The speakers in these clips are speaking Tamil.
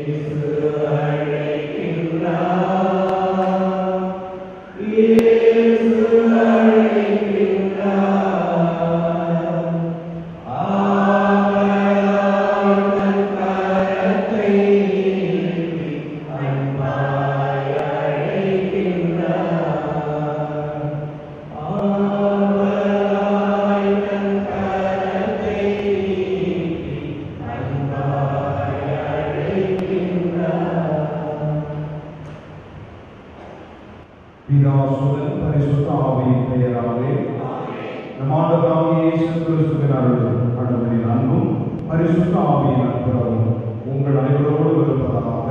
பிதாசுதன் பரிசுத்த ஆவியின் பெயராலே நம் ஆண்டவராகிய இயேசு கிறிஸ்துவின் அருளும் கடவுளின் அன்பும் பரிசுத்த ஆவியின் அன்புறவும் உங்கள் அனைவரோடு இருப்பதாக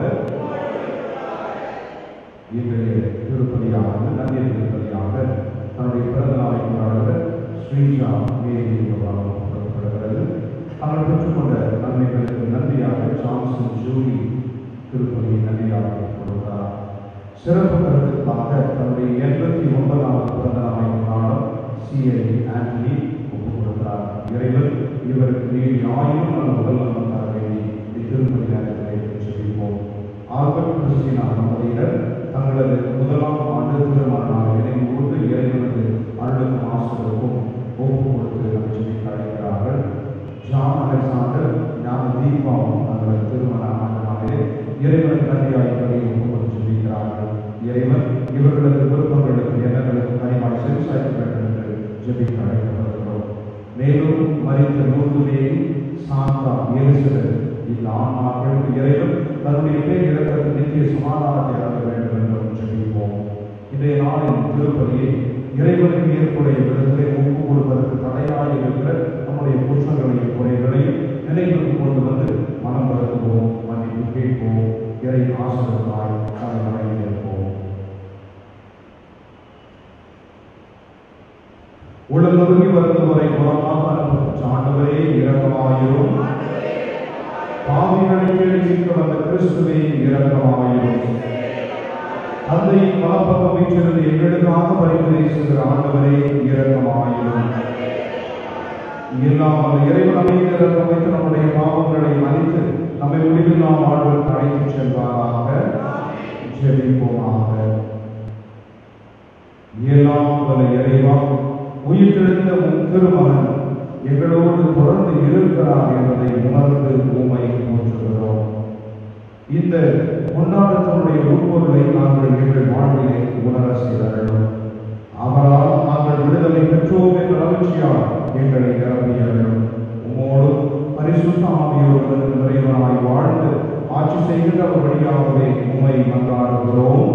இன்றைய திருப்பதியாக நன்றிய திருப்பதியாக தன்னுடைய பிறந்த நாளை கொண்டாடுகிற ஸ்ரீஜா மேரி என்பவரால் புறப்படுகிறது அவர் பெற்றுக்கொண்ட நன்மைகளுக்கு நன்றியாக ஜான்சன் ஜூலி திருப்பதியை நன்றியாக கொடுத்தார் சிறப்பு கருத்துக்காக தன்னுடைய எண்பத்தி ஒன்பதாவது பிறந்த நாளை கொண்டாடும் சிஐ ஆண்டனி ஒப்புக் கொடுத்தார் இறைவன் இவருக்கு நீடி ஆயுள் நல்ல உடல் நலம் தர வேண்டி இத்திருப்பதி நேரத்திலே ஜெபிப்போம் ஆல்பர்ட் கிறிஸ்டினா தம்பதியினர் தங்களது முதலாம் ஆண்டு திருமண நாளை நினைவு கூர்ந்து இறைவனது அருளுக்கும் ஆசிரியருக்கும் ஒப்பு கொடுத்து நம்மை ஜெபிக்க அழைக்கிறார்கள் ஜான் அலெக்சாண்டர் ஞான தீபாவும் தங்களது திருமண ஆண்டு நாளிலே இறைவனுக்கு நன்றியாய் பணியை ஒப்பு கொடுத்து ஜெபிக்கிறார்கள் இறைவன் இவர்களது விருப்பங்களுக்கு எண்ணங்களுக்கு கனிவாய் செவிசாய்க்க வேண்டும் என்று ஜெபிக்க அழைக்கப்படுகிறோம் மேலும் மறித்த நூல்துலேயே சாந்தா எலிசபெத் இந்த ஆன்மாக்களுக்கு இறைவன் தன்னுடைய பேர் இறக்கிறது நித்திய சமாதானத்தை அடைய வேண்டும் என்றும் ஜெபிப்போம் இன்றைய நாளின் திருப்பதியை இறைவனுக்கு ஏற்புடைய விதத்திலே ஒப்பு கொடுப்பதற்கு தடையாக இருக்கிற நம்முடைய குற்றங்களையும் குறைகளையும் நினைவுக்கு கொண்டு வந்து மனம் வருத்துவோம் மன்னிப்பு கேட்போம் இறை ஆசிரியர்களாய் தலைவரை இருப்போம் உலகொருங்கி வருந்துவரை புறமாக அனுப்பும் ஆண்டவரே இரக்கமாயிரும் பாவிகளை கேள்விக்க வந்த கிறிஸ்துவே இரக்கமாயிரும் தந்தையின் வலப்பக்கம் வீற்றிருந்து எங்களுக்காக பரிந்துரை செய்கிற ஆண்டவரே இரக்கமாயிரும் இல்லாமல் இறைவன் அமைந்து இரக்கம் வைத்து நம்முடைய பாவங்களை மன்னித்து நம்மை முடிவில்லா வாழ்வுக்கு அழைத்துச் செல்வாராக ஜெபிப்போமாக எல்லாம் வல்ல இறைவா உயிர்த்தெழுந்த உன் திருமகன் எங்களோடு தொடர்ந்து இருக்கிறார் என்பதை உணர்ந்து உண்மை போற்றுகிறோம் இந்த கொண்டாட்டத்தினுடைய உட்பொருளை நாங்கள் எங்கள் வாழ்விலே உணர செய்தார்கள் அவரால் நாங்கள் விடுதலை பெற்றோம் என்ற மகிழ்ச்சியால் எங்களை நிரம்பியவர்கள் உம்மோடும் பரிசுத்த ஆவியோடு நிறைவனாய் வாழ்ந்து ஆட்சி செய்கின்றவர் வழியாகவே உண்மை மன்றாடுகிறோம்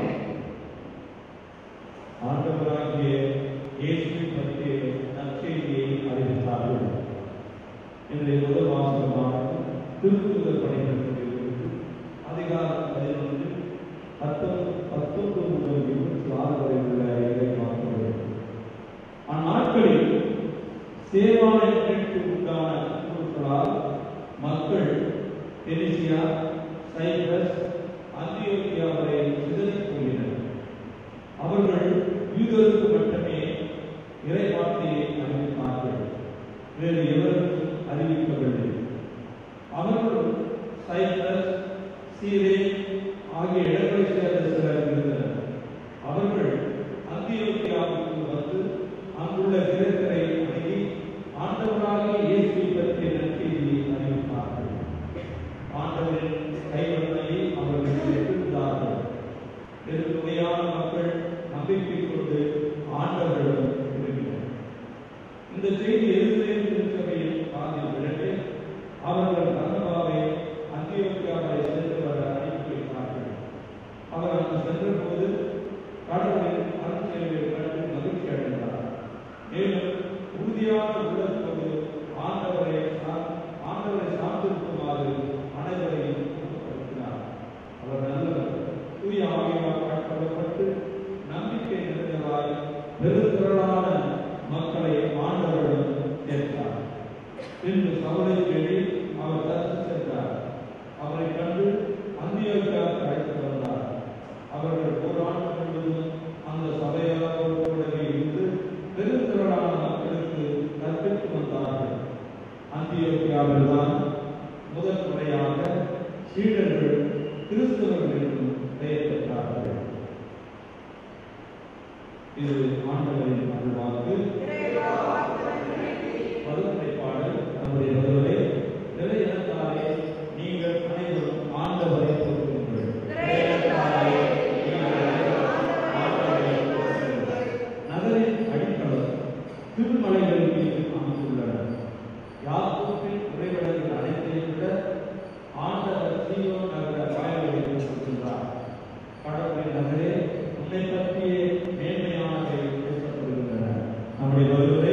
ஆண்டவராகிய இயேசுவை பற்றிய நற்செய்தியை அறிவித்தார்கள் இன்றைய முதல் வாசகமாக திருத்துதர் பணிகளுக்கு அதிகாரம் பதினொன்று பத்தொன்பது பத்தொன்பது முதல் இருபத்தி ஆறு வரை உள்ள இறை வாக்குகள் அந்நாட்களில் சேவாலை மீட்பு உண்டான குழுக்களால் மக்கள் பெனிசியா சைப்ரஸ் அந்தியோக்கியா வரை சிதறிப் போயினர் அவர்கள் யூதருக்கு மட்டுமே இறை வார்த்தையை அறிவித்தார்கள் வேறு எவருக்கும் அறிவிக்கவில்லை அவர்கள் சைப்ரஸ் சீரே ஆகிய இடங்களை சேர்ந்த சிலர் இருந்தனர் அவர்கள் அந்தியோக்கியாவுக்கு வந்து அங்குள்ள கிரேக்கரை அணுகி ஆண்டவராகிய இயேசுவை பற்றிய நற்செய்தியை அறிவித்தார்கள் ஆண்டவரின் கைவண்ணை அவர்கள் பெற்றிருந்தார்கள் பெருந்தொகையான மக்கள் நம்பிக்கை கொண்டு ஆண்டவரிடம் திரும்பினர் இந்த செய்தி எருசலேம் திருச்சபையில் காதில் விழவே அவர்கள் பர்னபாவை அந்தியோக்கியாவை சென்று வர அனுப்பி வைத்தார்கள் அவர் அங்கு சென்றபோது கடவுளின் அருட்செயலை கண்டு மகிழ்ச்சி அடைந்தார் மேலும் உறுதியான உள்ளத்தோடு ஆண்டவரை சா- ஆண்டவரை சார்ந்திருக்குமாறு அனைவரையும் ஊக்கப்படுத்தினார் அவர் நல்லவர் தூய ஆவியால் காட்கொள்ளப்பட்டு நம்பிக்கை நிறைந்தவராய் பெருந்திரளான மக்களை ஆண்டவரிடம் சேர்த்தார் பின்பு சவுளை தேடி அவர் தரிசி சென்றார் அவரை கண்டு அந்தியோக்கியாவுக்கு அழைத்து வந்தார் அவர்கள் ஓராண்டு முழுவதும் அந்த சபையாரோடு கூடவே இருந்து பெருந்திரளான மக்களுக்கு கற்பித்து வந்தார்கள் அந்தியோக்கியாவில் தான் முதல் முறையாக சீடர்கள் கிறிஸ்தவர்கள் என்றும் பெயர் பெற்றார்கள் இது ஆண்டவரின் அருள்வாக்கு பருவத்தை பாடல் நம்முடைய வருவதை நிறையினத்தாலே நீங்கள் அனைவரும் ஆண்டவரை பொறுப்புங்கள் நிறையினத்தாலே நீங்கள் அனைவரும் ஆண்டவரை போற்றுங்கள். நகரின் அடித்தளம் திருமலைகள் மீது அமைந்துள்ளன யாக்கோப்பின் உறைவிடங்கள் அனைத்தையும் விட ஆண்டவர் சீயோன் நகர வாயில்களை கொடுக்கின்றார் கடவுளின் நகரே உன்னை பற்றியே மேன்மையானவை பேசப்படுகின்றன நம்முடைய வருவதை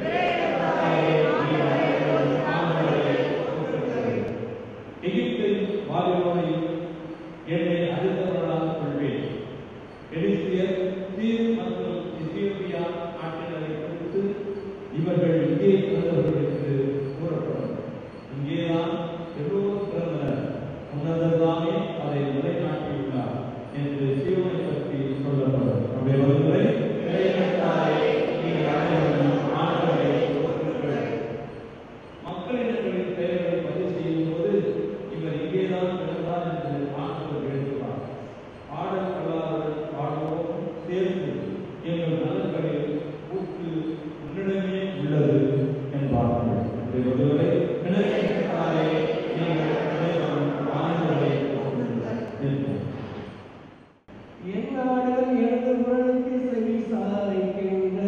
எகிப்தையும் பாபிலோனையும் என்னை அறிந்தவர்களாக கொள்வேன் எலிசியர் தீர் மற்றும் எத்தியோப்பியா நாட்டினரை குறித்து இவர்கள் இங்கே பிறந்தவர்கள் என்று கூறப்படும் இங்கேதான் எல்லோரும் பிறந்தனர் உன்னதர்தாமே அதை நிலைநாட்டியுள்ளார் என்று சீவனை பற்றி சொல்லப்படும் நம்முடைய வருவதை இறைவனுக்காக நீங்கள் அனைவரும் ஆண்டவரை போற்றுங்கள். மக்களினங்களின் பெயர்களை பதிவு செய்யும் போது இவர் இங்கேதான் பிறந்தார் என்று ஆண்டவர் எழுதுவார் பாடல் அல்லாதவர் பாடுவோம் சேர்ந்து எங்கள் நலன்களில் கூட்டு உன்னிடமே உள்ளது என்பார்கள் அப்படி ஒருவரை பிணக்கிட்டாரே நீங்கள் அனைவரும் ஆண்டவரை போற்றுங்கள் என்போம் என்னாலும் எனது குரலுக்கு செவி சாய்க்கின்றன.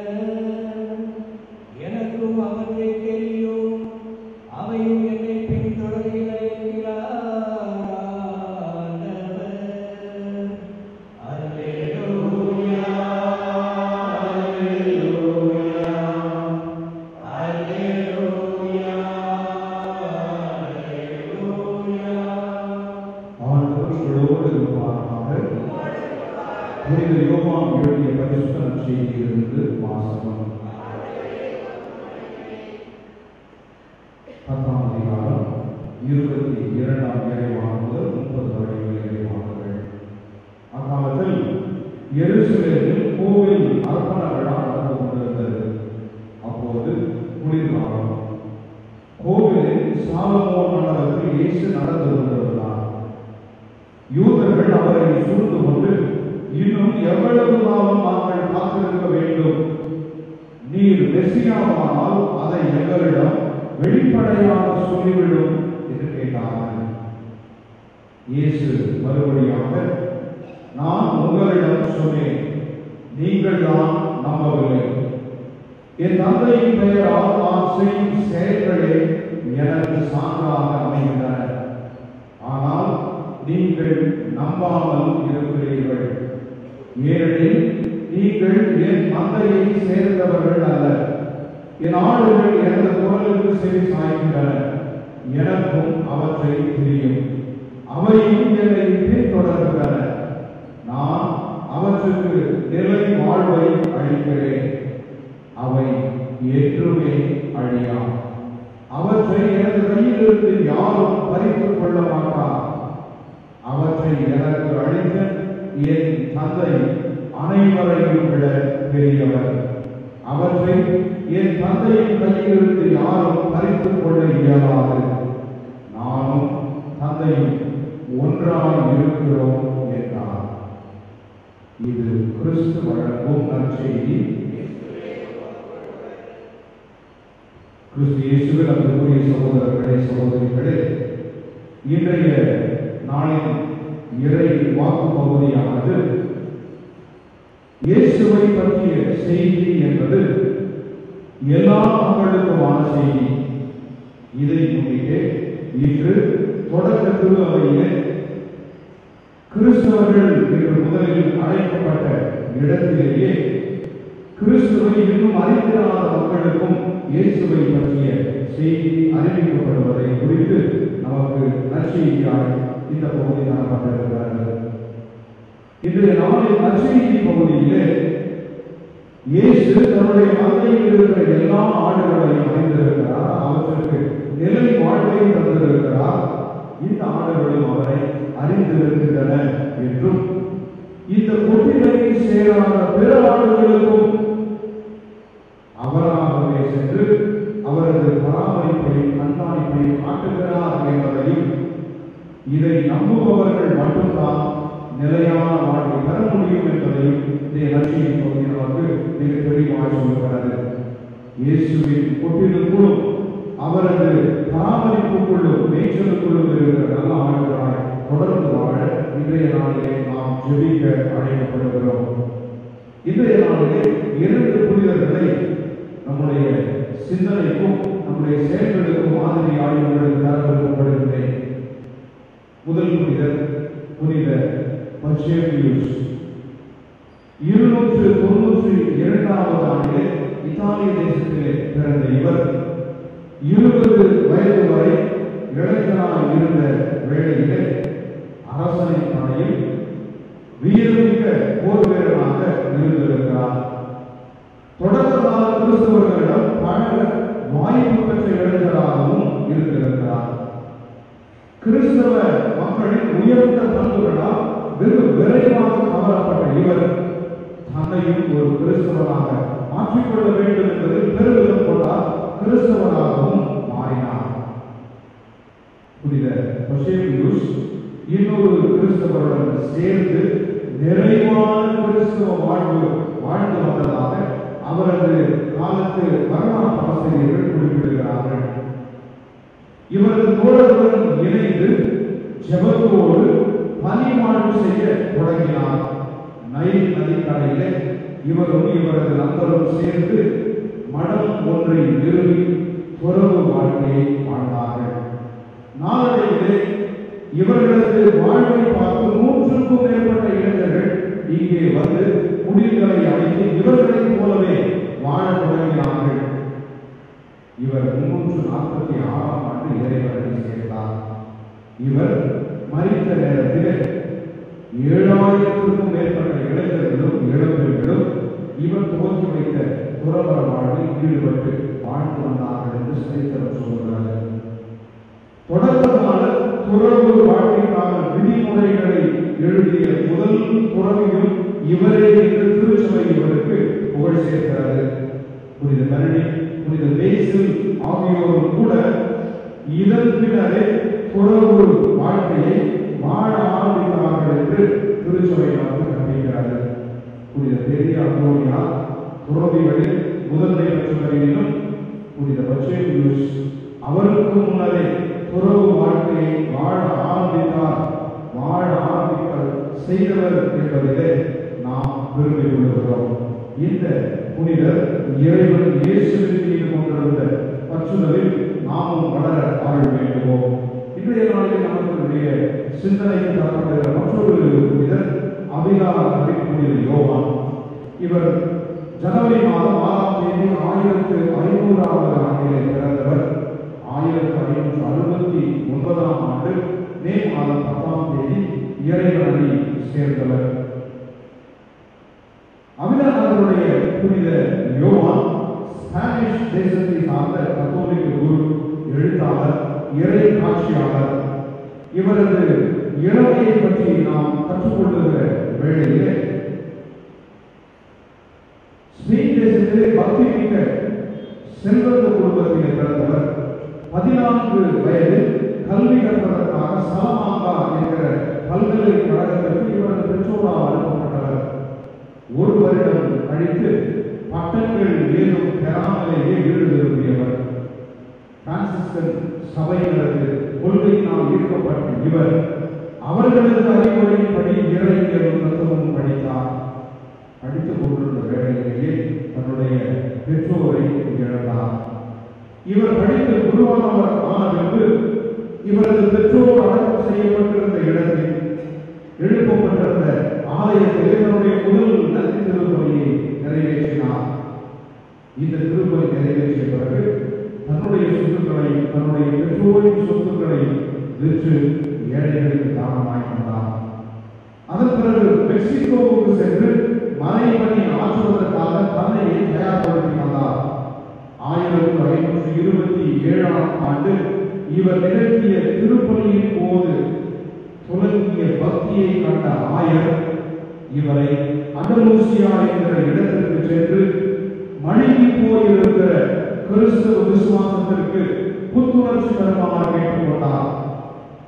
எனக்கும் அவற்றை தெரியும் அவையும் என்னை பின்தொடர்கிற என்கிறார் ஆண்டவர். அல்லேலூயா, அல்லேலூயா, அல்லேலூயா, அல்லேலூயா. ஆண்டவர் உங்களோடு இருப்பாராக புனித யோவான் எழுதிய பரிசுத்த நற்செய்தியிலிருந்து வாசகம் பத்தாம் அதிகாரம் இருபத்தி இரண்டாம் இறைவான் முதல் முப்பது வரை உள்ள இறைவான்கள் அக்காலத்தில் எருசலேமில் கோவில் அர்ப்பண விழா நடந்து கொண்டிருந்தது அப்போது குளிர்காலம் கோவிலில் சாலமோன் மண்டபத்தில் இயேசு நடந்து கொண்டிருந்தார் யூதர்கள் அவரை சூழ்ந்து கொண்டு இன்னும் எவ்வளவு காலம் நாங்கள் காத்திருக்க வேண்டும் நீர் மெசியாவானால் அதை எங்களிடம் வெளிப்படையாக சொல்லிவிடும் என்று கேட்டார்கள் இயேசு மறுபடியாக நான் உங்களிடம் சொன்னேன் நீங்கள் தான் நம்பவில்லை என் தந்தையின் பெயரால் நான் செய்யும் செயல்களே எனக்கு சான்றாக அமைகின்றன ஆனால் நீங்கள் நம்பாமல் இருக்கிறீர்கள் ஏனெனில் நீங்கள் என் தந்தையை சேர்ந்தவர்கள் அல்ல என் ஆடுகள் எனது குரலுக்கு செவி சாய்கின்றன எனக்கும் அவற்றை தெரியும் அவையும் என்னை பின்தொடர்கின்றன நான் அவற்றுக்கு நிலை வாழ்வை அளிக்கிறேன் அவை என்றுமே அழியா அவற்றை எனது கையிலிருந்து யாரும் பறித்துக் கொள்ள மாட்டார் அவற்றை எனக்கு அளித்த என் தந்தை அனைவரையும் விட பெரியவர் அவற்றை என் தந்தையின் கையிலிருந்து யாரும் பறித்துக் கொள்ள இயலாது நானும் தந்தையும் ஒன்றாய் இருக்கிறோம் என்றார் இது கிறிஸ்து வழங்கும் நற்செய்தி கிறிஸ்து இயேசுவில் அன்புக்குரிய சகோதரர்களே சகோதரிகளே இன்றைய நாளின் இறை வாக்கு பகுதியானது இயேசுவை பற்றிய செய்தி என்பது எல்லா மக்களுக்குமான செய்தி இதை முன்னிட்டு இன்று தொடக்க திருவையிலே கிறிஸ்தவர்கள் என்று முதலில் அழைக்கப்பட்ட இடத்திலேயே கிறிஸ்துவை இன்னும் அறிந்திராத மக்களுக்கும் இயேசுவை பற்றிய செய்தி அறிவிக்கப்படுவதை குறித்து நமக்கு நற்செய்தியாய் இந்த பகுதி காணப்பட்டிருக்கிறது இன்றைய நாளின் நற்செய்தி பகுதியிலே இயேசு தன்னுடைய மந்தையில் இருக்கிற எல்லா ஆடுகளையும் அறிந்திருக்கிறார் அவற்றுக்கு நிலை வாழ்வை தந்திருக்கிறார் இந்த ஆடுகளும் அவரை அறிந்திருக்கின்றன என்றும் இந்த கொட்டிலையில் சேராத பிற ஆடுகளுக்கும் அவராகவே சென்று அவரது பராமரிப்பை கண்காணிப்பை காட்டுகிறார் என்பதையும் இதை நம்புபவர்கள் மட்டும்தான் நிலையான வாழ்வை பெற முடியும் என்பதையும் இந்த லட்சியம் பகுதி நமக்கு மிக தெளிவாக சொல்கிறது இயேசுவின் கொட்டிலுக்குள்ளும் அவரது பராமரிப்புக்குள்ளும் மேய்ச்சலுக்குள்ளும் இருக்கிற நல்ல ஆண்டுகளாய் தொடர்ந்து வாழ இன்றைய நாளிலே நாம் ஜெபிக்க அழைக்கப்படுகிறோம் இன்றைய நாளிலே இரண்டு புனிதர்களை நம்முடைய சிந்தனைக்கும் நம்முடைய செயல்களுக்கும் மாதிரியாக உங்களுக்கு தர விரும்பப்படுகிறேன் முதல் புனிதர் புனித பச்சேபியூஸ் இருநூற்று தொன்னூற்றி இரண்டாவது ஆண்டிலே இத்தாலிய தேசத்திலே பிறந்த இவர் இருபது வயது வரை இளைஞராக இருந்த வேளையிலே அரசனின் படையில் வீரமிக்க போர் வீரனாக இருந்திருக்கிறார் தொடர்ந்ததான கிறிஸ்தவர்களிடம் பழக வாய்ப்பு பெற்ற இளைஞராகவும் இருந்திருக்கிறார் கிறிஸ்தவ மக்களின் உயர்ந்த பண்புகளால் வெகு விரைவாக கவரப்பட்ட இவர் தன்னையும் ஒரு கிறிஸ்தவனாக மாற்றிக்கொள்ள வேண்டும் என்பதில் பெருமிதம் கொண்டார் கிறிஸ்தவனாகவும் மாறினார் புனித பொசேபியூஸ் இன்னொரு கிறிஸ்தவருடன் சேர்ந்து நிறைவான கிறிஸ்தவ வாழ்வு வாழ்ந்து வந்ததாக அவரது காலத்து வரலாற்று ஆசிரியர்கள் குறிப்பிடுகிறார்கள் இவரது தோழர்களுடன் இணைந்து ஜெபத்தோடு பணிமாற்று செய்ய தொடங்கினார் நைல் நதிக்கரையிலே இவரும் இவரது நண்பரும் சேர்ந்து மடம் ஒன்றை நிறுவி துறவு வாழ்க்கையை வாழ்ந்தார்கள் நாளடைவிலே இவர்களது வாழ்வை பார்த்து நூற்றுக்கும் மேற்பட்ட இளைஞர்கள் இங்கே வந்து குடில்களை அமைத்து இவர்களைப் போலவே வாழத் தொடங்கினார்கள் இவர் முன்னூற்று நாற்பத்தி ஆறாம் ஆண்டு இறைவனை சேர்ந்தார் இவர் மறித்த நேரத்தில் ஏழாயிரத்திற்கும் மேற்பட்ட இளைஞர்களும் இளம்பெண்களும் இவர் துவக்கி வைத்த துறவர வாழ்வில் ஈடுபட்டு வாழ்ந்து வந்தார்கள் என்று சரித்திரம் சொல்கிறது தொடர்ந்தமான துறவு வாழ்க்கைக்கான விதிமுறைகளை எழுதிய முதல் துறவியும் இவரே என்று திருச்சபை இவருக்கு புகழ் சேர்க்கிறது புனித கருணை புனித பேசில் ஆகியோரும் கூட இதன் பின்னரே துறவு வாழ்க்கையை வாழ ஆரம்பித்தார்கள் என்று திருச்சபை நமக்கு கற்பிக்கிறது புனித பெரிய அந்தோனியா துறவிகளில் முதன்மை பெற்றவர்களிலும் புனித பச்சேபியூஸ் அவருக்கு முன்னரே துறவு வாழ்க்கையை வாழ ஆரம்பித்தார் வாழ ஆரம்பிக்க செய்தவர் என்பதிலே நாம் பெருமை கொள்கிறோம் இந்த புனிதர் இறைவன் இயேசுவின் மீது கொண்டிருந்த பற்றுதலில் நாமும் வளர ஆள் வேண்டுவோம் இன்றைய நாளில் நமக்கு சிந்தனைக்கு தரப்படுகிற மற்றொரு புனிதர் அபிலா புனிதர் யோவான் இவர் ஜனவரி மாதம் ஆறாம் தேதி ஆயிரத்து ஐநூறாவது ஆண்டிலே பிறந்தவர் ஆயிரத்து ஐநூற்று அறுபத்தி ஒன்பதாம் ஆண்டு மே மாதம் பத்தாம் தேதி இறைவனை சேர்ந்தவர் அபிலானவருடைய புனித யோவான் ஸ்பானிஷ் தேசத்தை சார்ந்த கத்தோலிக்க குரு எழுத்தாளர் இறை காட்சியாளர் இவரது இளமையை பற்றி நாம் கற்றுக்கொள்ளுகிற வேளையிலே ஸ்பெயின் தேசத்திலே பக்தி மிக்க செல்வந்த குடும்பத்திலே பிறந்தவர் பதினான்கு வயதில் கல்வி கற்பதற்காக சலமாங்கா என்கிற பல்கலைக்கழகத்திற்கு இவரது பெற்றோரால் அனுப்பப்பட்டவர் ஒரு வருடம் கழித்து பட்டங்கள் ஏதும் பெறாமலேயே வீடு திரும்பியவர் பிரான்சிஸ்கன் சபையினரது கொள்கையினால் ஈர்க்கப்பட்ட இவர் அவர்களது அறிவுரையின்படி இறையியலும் தத்துவமும் படித்தார் படித்துக் கொண்டிருந்த வேளையிலேயே தன்னுடைய பெற்றோரை இழந்தார் இவர் படித்து குருவானவர் ஆன பின்பு இவரது பெற்றோர் அடக்கம் செய்யப்பட்டிருந்த இடத்தில் எழுப்பப்பட்டிருந்த ஆலயத்திலே தன்னுடைய முதல் நன்றி திருப்பலியை நிறைவேற்றினார் இந்த திருப்பலி நிறைவேற்றிய பிறகு தன்னுடைய சொத்துக்களையும் தன்னுடைய பெற்றோரின் சொத்துக்களையும் விற்று ஏழைகளுக்கு தானமாய் தந்தார் அதன் பிறகு மெக்சிகோவுக்கு சென்று மறைபணி ஆற்றுவதற்காக தன்னையை தயார்படுத்தி வந்தார் ஆயிரத்தி ஐநூற்றி இருபத்தி ஏழாம் ஆண்டு இவர் நிகழ்த்திய திருப்பலியின் போது துலங்கிய பக்தியை கண்ட ஆயர் இவரை அண்டலூசியா என்கிற இடத்திற்கு சென்று மழுங்கி போயிருக்கிற கிறிஸ்தவ விசுவாசத்திற்கு புத்துணர்ச்சி தருமாறு கேட்டுக்கொண்டார்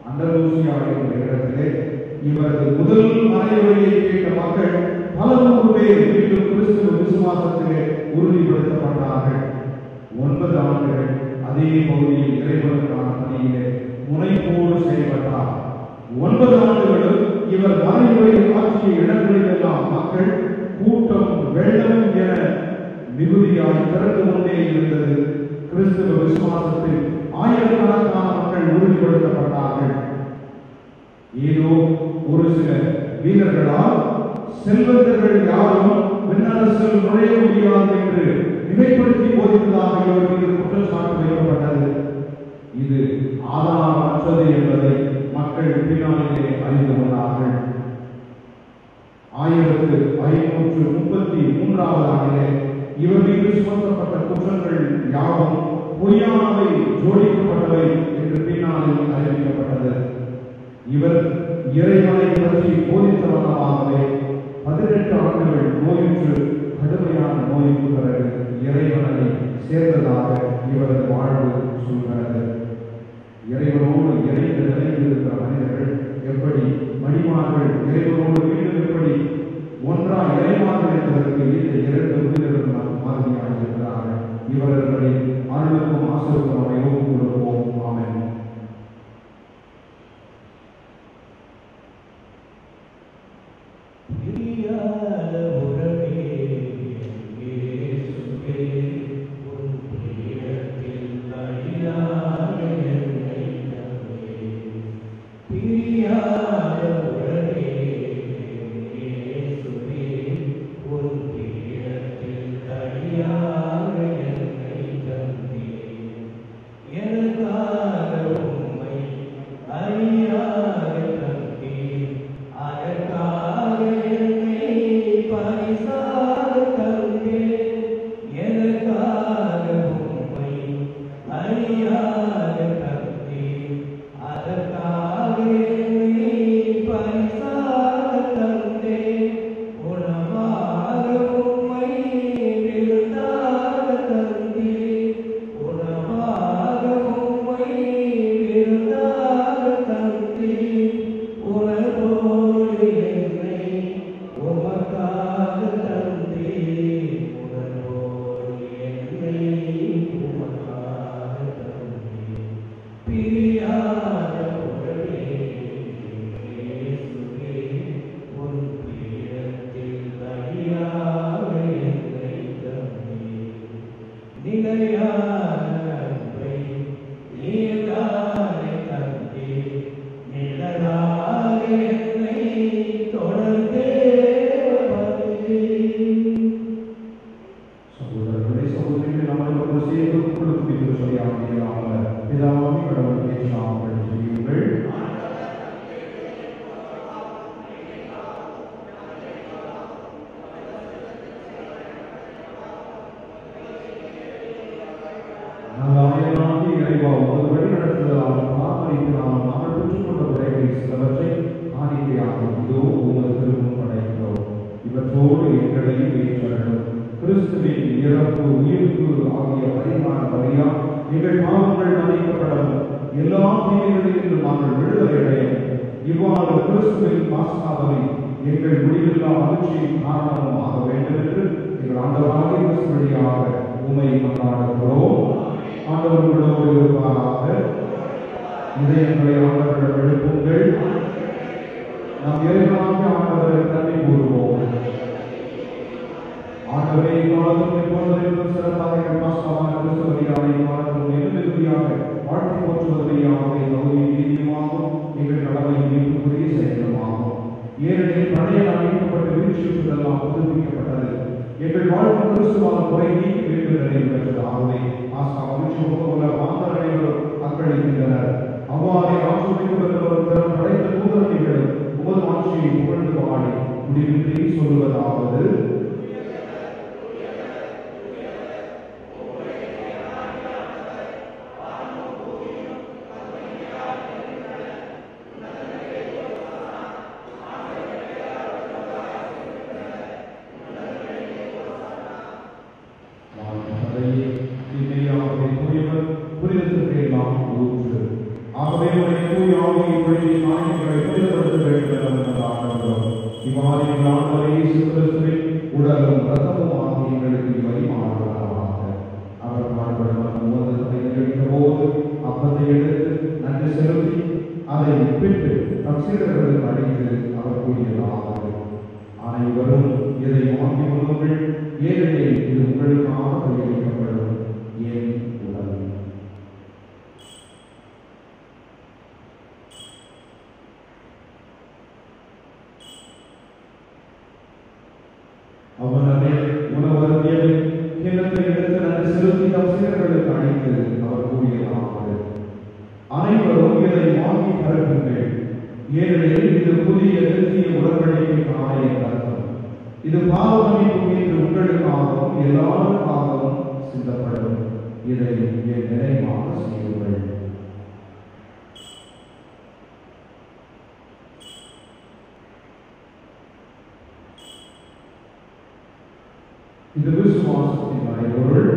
அண்டலூசியா என்ற இடத்திலே இவரது முதல் மறைவுரையை கேட்ட மக்கள் பல நூறு பேர் மீண்டும் கிறிஸ்துவ விசுவாசத்திலே உறுதிப்படுத்தப்பட்டார்கள் ஒன்பது ஆண்டுகள் அதே பகுதியில் இறைவனுக்கான பணியிலே முனைப்போடு செயல்பட்டார் ஒன்பது ஆண்டுகளும் இவர் மறைமுறை ஆட்சிய இடங்களிலெல்லாம் மக்கள் கூட்டம் வெள்ளம் என மிகுதியாய் திறந்து கொண்டே இருந்தது கிறிஸ்துவ விசுவாசத்தில் ஆயிரக்கணக்கான மக்கள் உறுதிப்படுத்தப்பட்டார்கள் ஏதோ ஒரு சில வீரர்களால் செல்வந்தர்கள் யாரும் விண்ணரசில் நுழைய முடியாது என்று மிகைப்படுத்தி போதித்ததாக இவர் மீது குற்றச்சாட்டு வைக்கப்பட்டது இது ஆதாரமற்றது என்பதை மக்கள் பின்னாளிலே அறிந்து கொண்டார்கள் ஆயிரத்து ஐநூற்று முப்பத்தி மூன்றாவது ஆண்டிலே இவர் மீது சுமத்தப்பட்ட குற்றங்கள் யாவும் பொய்யானவை ஜோடிக்கப்பட்டவை என்று பின்னாளில் அறிவிக்கப்பட்டது இவர் இறைவனை பற்றி போதித்த வண்ணமாகவே பதினெட்டு ஆண்டுகள் நோயுற்று கடுமையான நோய்க்கு பிறகு இறைவனை சேர்ந்ததாக இவரது வாழ்வு சொல்கிறது இறைவனோடு இணைந்து நிலைந்திருக்கிற மனிதர்கள் எப்படி மணிமார்கள் இறைவனோடு மீண்டும் எப்படி ஒன்றா இறைமார்கள் என்பதற்கு இந்த இரண்டு உயிரிழந்த மாதிரியாக இருக்கிறார்கள் இவர்களின் அருளுக்கும் ஆசிரியரும் அமைவும் கொடுப்போம் ஆமென் பிரியாத உறவே இயேசுவே உன் பிரியத்தில் அழியாத என்னை நம்பே பிரியாத உறவே இயேசுவே உன் பிரியத்தில் அழியாத என்னை நம்பே எனக்காக உம்மை அறியாத தந்தீர் அதற்காக என்னை பரிசாக தந்தீர் எனக்காக உம்மை அறியாத தந்தீர் அதற்காக என்னை பரிசாக தந்தீர் உணவாக உம்மை விருந்தாக தந்தீர் உணவாக உம்மை விருந்தாக தந்தீர் உணர்வோடு என்னை உமக்காக தந்தீர் உணர்வோடு என்னை உமக்காக தந்தீர் பிரியாத உறவே இயேசுவே உன் பிரியத்தில் அழியாத என்னை தந்தீர் நிலையான அன்பை நீதானே தந்தீர் நிழலாக என்னை தொடர்ந்தே வந்தீர் சகோதரர்களே சகோதரிகளே நாம் அனைவரும் சேர்ந்து உங்களுக்கு இது சொல்லி ஆகியதாக பிதாவாகி கடவுளுக்கு நாங்கள் செய்யுங்கள் நல்லாயனாகி இறைவா உமது வழி நடத்துதலால் பிரார்த்தனையினால் நாங்கள் பெற்றுக்கொண்ட உரைகளை சிலவற்றை காணிக்கையாக இதோ உமது திருமுன் படைக்கிறோம் இவற்றோடு எங்களையும் ஏற்றவேண்டும் கிறிஸ்துவின் இறப்பு உயிர்ப்பு ஆகிய பரிமாண வழியா எங்கள் பாவங்கள் மன்னிக்கப்படவும் எல்லா தீமைகளிலும் நாங்கள் விடுதலை அடையும் இவ்வாறு கிறிஸ்துவின் பாஸ்காவலை எங்கள் முடிவில்லா மகிழ்ச்சியின் காரணமும் ஆக வேண்டும் என்று எங்கள் ஆண்டவராக கிறிஸ்து வழியாக உமை கொண்டாடுகிறோம் ஆண்டவர் உங்களோடு இருப்பாராக இதயங்களை ஆண்டவரிடம் எழுப்புங்கள் நாம் இறைவனாக ஆண்டவரை நன்றி கூறுவோம் ஆகவே இக்காலத்தும் எப்பொழுதும் சிறப்பாக எங்கள் பாஸ்காவான கிறிஸ்துவரியாக இக்காலத்தும் எதிர்மதியாக வாழ்க்கை போற்றுவதையாக தகுதி நீதியுமாகும் எங்கள் கடமை மீட்புக்குரிய செயலுமாகும் ஏனெனில் பழைய அமைக்கப்பட்ட வீழ்ச்சியுற்றதெல்லாம் புதுப்பிக்கப்பட்டது எங்கள் வாழ்வு கிறிஸ்துவான குறை நீக்கி மீண்டும் நிறைவேற்றது ஆகவே ஆஸ்கா மகிழ்ச்சி உள்ள மாந்தர் அனைவரும் அக்களிக்கின்றனர் அவ்வாறே ஆட்சிக்கு வருவரும் திறம் படைத்த தூதரணிகளும் உமது ஆட்சியை புகழ்ந்து பாடி முடிவின்றி சொல்லுவதாவது நான் தந்தையே, தீமையாகவே தூயவர், புனிதத்திற்கு எல்லாம் ஊற்று. ஆகவே உம்முடைய தூய ஆவியை திருப்பதியை காணிக்கைகளை புனிதப்படுத்த வேண்டும் என உமது ஆண்டவரும் இவ்வாறு எங்கள் ஆண்டவரே இயேசு கிறிஸ்துவின் உடலும் ரத்தமும் ஆகிய எங்களுக்கு இவை மாறுவதாக அவர் பாடுபடுவார் உமது கையளித்த போது அப்பத்தை எடுத்து நன்றி செலுத்தி அதை பிட்டு தம் சீடர்களுக்கு அளித்து அவர் கூறியதாவது அனைவரும் இதை வாங்கி கொள்ளுங்கள் ஏனெனில் இது உங்களுக்காக கையளிக்கப்படும் என் உடல் அவனே உணவருந்தியது கிண்ணத்தை எடுத்து நன்றி செலுத்தி தம் சீடர்களுக்கு அளித்து அவர் கூறியதாவது அனைவரும் இதை வாங்கி பரப்புங்கள் ஏனெனில் இது புதிய நிறுத்திய உடன்படிக்கைக்கு ஆணைய அர்த்தம் இது பாவமன்னிப்பு என்று உங்களுக்காகவும் எல்லாருக்காகவும் சிந்தப்படும் இதை என் நினைவாக செய்யுங்கள் இது விசுவாசத்தின் மறைபொருள்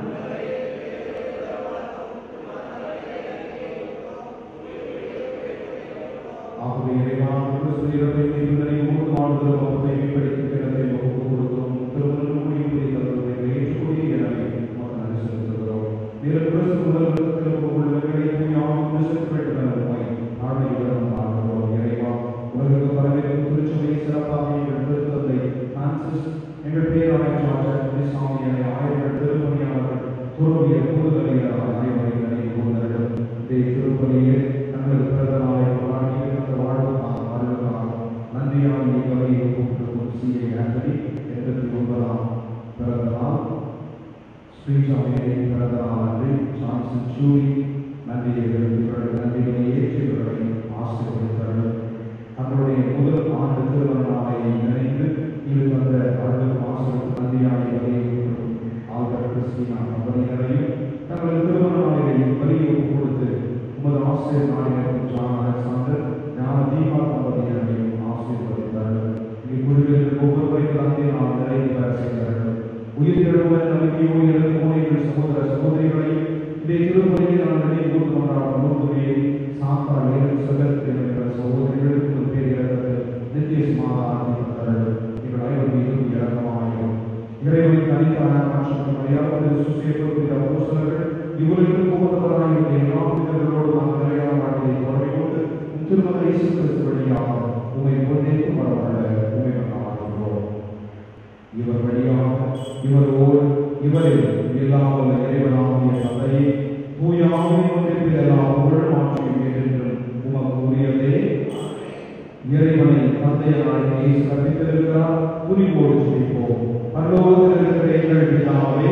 ஆகவே இறைவனான கிறிஸ்து இறப்பை தீர்ந்தனை மூன்று வாழ்தல் அப்பத்தை மீன்படித்து கிடத்தை ஒப்புக் கொடுக்கிறோம் திருமணம் முடிவுரை தருவதை ஏற்றுக்கொள்ள எனவே உமக்கு நன்றி செலுத்துகிறோம் நீர் கிறிஸ்து முதல் திரும்ப உள்ளவர்களை தூயாவும் விசுவாச வேண்டும் என உண்மை ஆணையுடன் பார்க்கிறோம் இறைவா உலகிற்கு வரவேற்கும் திருச்சபையை சிறப்பாக எங்கள் திருத்தந்தை பிரான்சிஸ் எங்கள் பேராயர் சாமி என ஆயிரம் திருப்பணியாளர்கள் துறவிய கூடுதலையர் அனைவரை நினைவு கூர்ந்தர்கள் இதை திருப்பணியில் தங்கள் பிறந்த நாளை கொண்டாடி அந்த வாழ்வுக்காக வாழ்வுக்காக நன்றியான இவ்வகையை கூப்பிட்டு சிஐ ஆண்டனி எண்பத்தி ஒன்பதாம் பிறந்த நாள் ஸ்ரீசாமியை பிறந்த நாள் அன்று ஜான்சன் சூரி நன்றியை இவர்கள் நன்றிகளை ஏற்றி இவர்களை ஆசீர்வதித்தார்கள் தங்களுடைய முதல் ஆண்டு திருமண நாளை நினைத்து இது வந்த அருள் ஆசிரியர் நன்றியான இவரையை ஆல்பர்ட் கிறிஸ்டினா தம்பதியினரையும் தங்கள் திருமண நாளிலே வலியை கொடுத்து உமது ஆசிரியர் நாளினர் ஜான் அலெக்சாண்டர் ஞான தீபா தம்பதியினரையும் ஆசீர்வதித்தார்கள் இங்கு குழுவில் ஒவ்வொருவரையும் தந்தை நாம் நிறைவு பெற செய்தார்கள் உயிரிழந்த நம்பிக்கையோடு இறந்து போன எங்கள் சகோதர சகோதரிகளையும் இதை திருப்பதியில் நான் நினைவு கூர்ந்து கொண்டாடும் நோக்குமையை சாந்தா வேறு செல்வத்தில் என்ற சகோதரிகளுக்கு ஒரு பேர் இறந்தது நித்திய சமாதானத்தை தந்தார்கள் எங்கள் அனைவரும் மீதும் இறக்கமாயும் இறைவனின் தனித்தான மாற்றத்தை மரியாதை சுசேபுரிய அப்போஸ்தலர்கள் இவருக்கு போகிறவராக எல்லா பிதர்களோடு நாம் நிலையான வாழ்க்கையை தொடர்பு கொண்டு உம் திருமண இயேசு கிறிஸ்து வழியாக உம்மை பொன்னேற்று வரவல்ல உண்மை கொண்டாடுகிறோம் இவர் வழியாக இவரோடு இவரில் எல்லாம் வல்ல இறைவனாகிய தந்தையே தூயாமை ஒன்றில் எல்லாம் புகழ் மாற்றியும் என்றென்றும் உமக்கு உரியதே இறைவனை தந்தையராய் இயேசு கற்பித்திருக்கிறார் புரிவோடு ஜெபிப்போம் பரலோகத்தில் இருக்கிற எங்கள் பிதாவே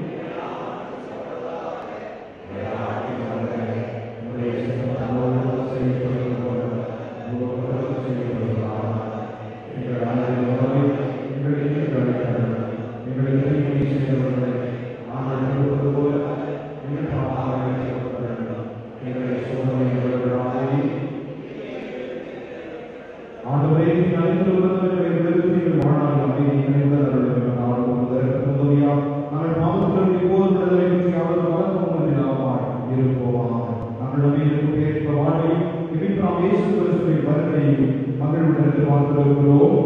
உம்முடைய சித்தம் பரலோகத்தில் செய்யப்படுவது போல பூலோகத்திலும் செய்யப்படுவதாக. எங்கள் அன்றைய உணவை எங்களுக்கு இன்று அளித்தருளும். எங்களுக்கு தீமை செய்தவர்களை நாங்கள் விடுவது போல எங்கள் பாவங்களை மன்னித்தருளும். எங்களை சோதனையில் விடாதேயும் ஆண்டவரே நீர் அழைத்து வருவதற்கு எங்களுக்கு நீங்கள் வாழ்நாள் அமைதி நிறைந்த அருளும் நாள் உமதற்கு உதவியா நாங்கள் பாவத்திலிருந்து எப்போதும் விடுதலை பெற்று அவர் வழக்கம் இல்லாமல் இருப்போமாக நாங்கள் நம்பியிருக்கும் ஏற்ப வாழ்வையும் இவ்விற்றாம் இயேசு கிறிஸ்துவின் வருகையும் மகளுடன் எதிர்பார்த்திருக்கிறோம்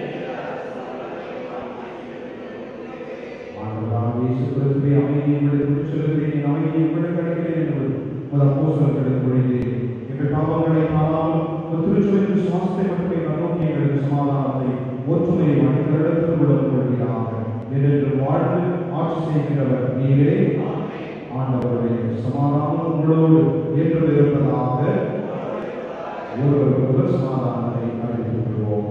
ஆண்டவராக இயேசு கிறிஸ்துவை அமைதியை உங்களுக்கு செலுத்துகிறேன் அமைதியை உங்களுக்கு அளிக்கிறேன் என்று உமது அப்போஸ்தலர்களுக்கு மொழிந்தீர் எங்கள் பாவங்களை மாறாமல் உமது திருச்சபையின் சுவாசத்தை மட்டுமே நோக்கி எங்களுக்கு சமாதானத்தை ஒற்றுமையை மனிதர்களிடத்தில் விட கொள்கிறாக என்று வாழ்ந்து ஆட்சி செய்கிறவர் நீரே ஆண்டவருடைய சமாதானம் உங்களோடு என்று இருப்பதாக ஒருவருக்கு ஒருவர் சமாதானத்தை அறிவித்துக் கொள்வோம்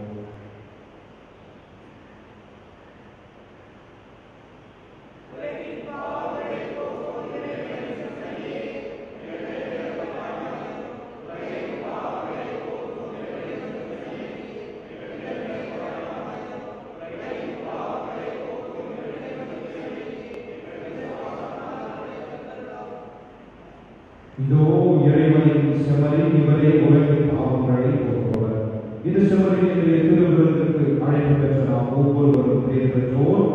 இதோ இறைவனின் செமரி இவரே உலகின் பாவங்களை போக்குவர் இது செமரி என்ற திருவிருந்துக்கு அழைப்பு பெற்ற நாம் ஒவ்வொருவரும் பேர் பெற்றோர்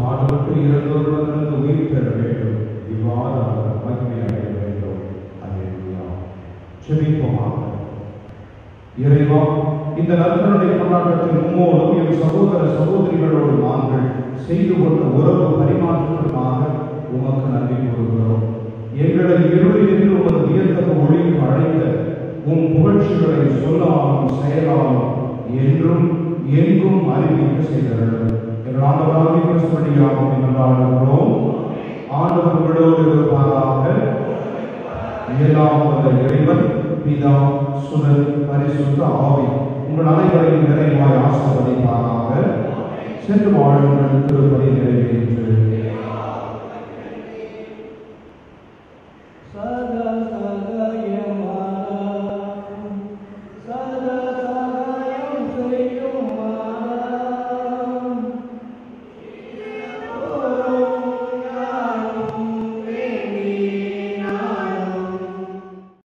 பாடுபட்டு இறந்தவர்களிருந்து உயிர் பெற வேண்டும் இவ்வாறு அவர் மகிமை அடைய வேண்டும் அல்லேலூயா ஜெபிப்போமாக இறைவா இந்த நற்கருணை கொண்டாட்டத்தில் உம்மோடும் என் சகோதர சகோதரிகளோடு நாங்கள் செய்து கொண்ட உறவு பரிமாற்றத்திற்காக உமக்கு நன்றி கூறுகிறோம் எங்களை இருளில் உமது வியத்தக ஒளிக்கு அழைத்த உம் புகழ்ச்சிகளை சொல்லாலும் செயலாலும் என்றும் எங்கும் அறிவிக்க செய்தர்கள் எங்கள் ஆண்டவராக கிறிஸ்துவடியாக கொண்டாடுகிறோம் ஆண்டவர் உங்களோடு இருப்பாராக எல்லாம் வல்ல இறைவன் பிதா சுதன் பரிசுத்த ஆவி உங்கள் அனைவரையும் நிறைவாய் ஆசிர்வதிப்பாராக சென்று வாழுங்கள் திருப்பதி நிறைவேற்று